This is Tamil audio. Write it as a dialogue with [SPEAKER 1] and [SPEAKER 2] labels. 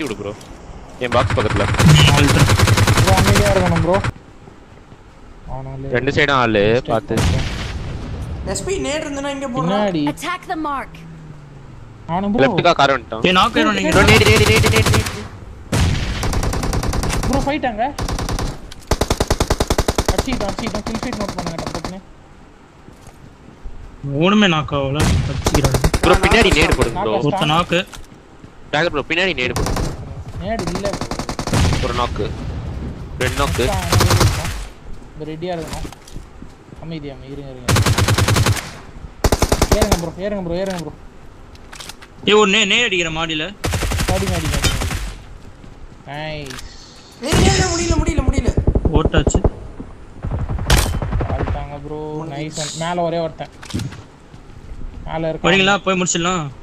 [SPEAKER 1] ஏத்தி விடு ப்ரோ என் பாக்ஸ் பக்கத்துல
[SPEAKER 2] ப்ரோ அமைதியா இருக்கணும் ப்ரோ அவனால
[SPEAKER 1] ரெண்டு சைடும் ஆளு பார்த்து
[SPEAKER 3] எஸ்பி நேட் இருந்தனா இங்க போடுறான்
[SPEAKER 2] பின்னாடி
[SPEAKER 4] Attack the mark.
[SPEAKER 2] அவனும் ப்ரோ
[SPEAKER 1] லெஃப்ட்டுக்கா கார் வந்துட்டான்
[SPEAKER 5] ஏய் நாக் ஆயிரும் நீங்க
[SPEAKER 1] ப்ரோ நேடி நேடி நேடி நேடி
[SPEAKER 2] ப்ரோ ஃபைட் அங்க அடிச்சிட்டோம் அடிச்சிட்டோம் கில் ஃபைட் நோட் பண்ணுங்க டக்குனு
[SPEAKER 5] ஒண்ணுமே நாக் ஆகல வச்சுக்கிறாங்க
[SPEAKER 1] ப்ரோ பின்னாடி நேடு போடுங்க ப்ரோ
[SPEAKER 5] ஒருத்த நாக்கு
[SPEAKER 1] டாகர் ப்ரோ பின்னாடி நேடு போடு
[SPEAKER 2] நேடு இல்ல
[SPEAKER 1] ஒரு நாக்கு ரெண்டு நாக்கு
[SPEAKER 2] இந்த ரெடியா இருக்கணும் அமைதியா இருங்க இருங்க ஏறுங்க ப்ரோ ஏறுங்க ப்ரோ ஏறுங்க ப்ரோ
[SPEAKER 5] ஏய் ஒரு நே நே அடிக்கிற மாடியில
[SPEAKER 2] அடி அடி அடி நைஸ்
[SPEAKER 3] ஏய் ஏய், ஏய், முடியல முடியல முடியல
[SPEAKER 5] ஓட்டாச்சு
[SPEAKER 2] ஆள்ட்டாங்க ப்ரோ நைஸ் மேல ஒரே ஒருத்தன் மேல இருக்க
[SPEAKER 5] வரீங்களா போய் முடிச்சிடலாம்